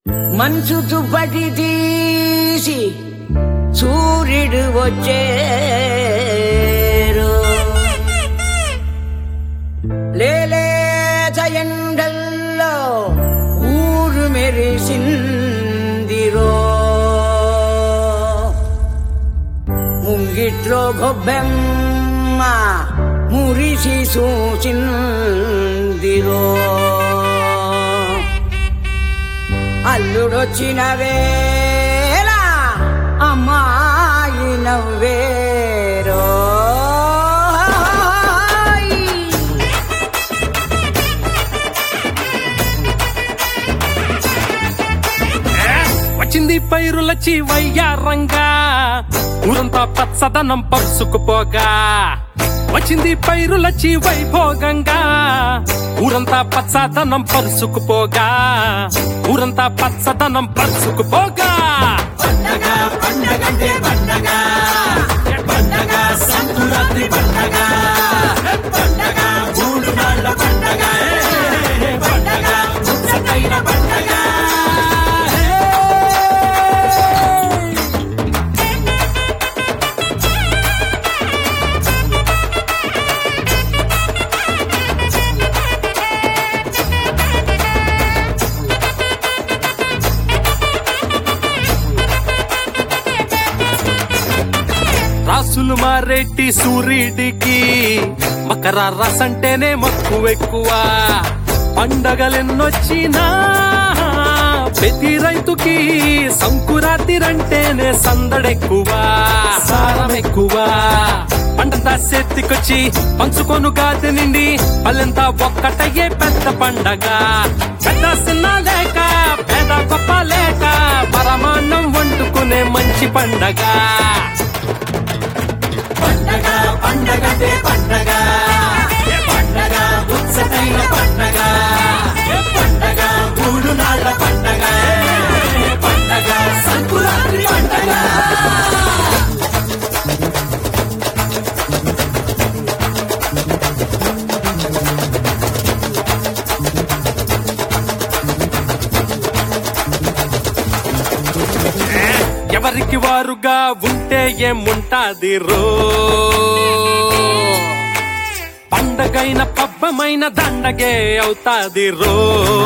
మంచు దుప్పటి తీసి సూర్యుడు వచ్చేరు లేలేత ఎండల్లో ఊరు మెరిసిందిరో ముంగిట్లో గొబ్బెమ్మ మురిసి సూచిందిరో అల్లుడొచ్చిన వేళ అమ్మాయి నవ్వేరో వచ్చింది పైరులచి వయ్యారంగా ఊరంతా పచ్చదనం పరుసుకుపోగా వచ్చింది పైరులచి వైభోగంగా ఊరంతా పచ్చదనం పరుసుకుపోగా ఊరంతా పచ్చదనం పరుసుకుపోగా రాసులు మారేటి సూర్యుడికి మకర రసంటేనే మక్కువ ఎక్కువ పండగలెన్నొచ్చినా ప్రతి రైతుకి సంకురాతిరంటేనే సందడెక్కువ సారం ఎక్కువ పంటంతా చేతికొచ్చి పంచుకొను గాది నిండి పల్లెంతా ఒక్కటయ్యే పెద్ద పండగ పెద్ద చిన్న లేక పేద గొప్ప లేక పరమాన్నం వండుకునే మంచి పండగ ఎవరికి వారుగా ఉంటే ఏముంటాది రో పండగైన పబ్బమైన దండగే అవుతాది రో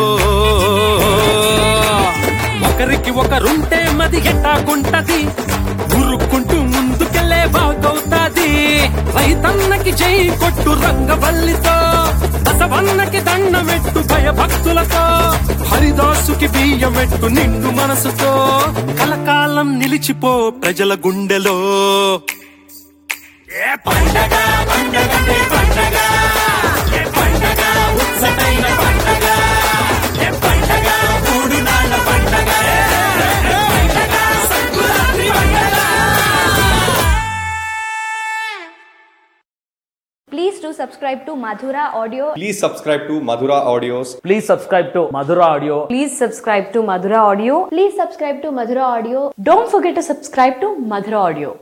ఒకరికి ఒకరుంటే మది ఎట్టాకుంటది ఉరుక్కుంటూ ముందుకెళ్లే బాగవుతాది రైతన్నకి చేయి కొట్టు రంగవల్లితో బసవన్నకి దండమెట్టు భయభక్తులతో హరిదాసుకి బియ్యమెట్టు నిండు మనసుతో కలకాలం నిలిచిపో ప్రజల గుండెలో ఏ పండగ పండగ పండగ ఏ పండగ ఉత్సవైన పండగ ఏ పండగ మూడు నాళ్ళ పండగ ఏ పండగ సంకురాత్రి పండగ Please do subscribe to Madhura Audio. Please subscribe to Madhura Audios. Please subscribe to Madhura Audio. Please subscribe to Madhura Audio. Please subscribe to Madhura Audio. Don't forget to subscribe to Madhura Audio.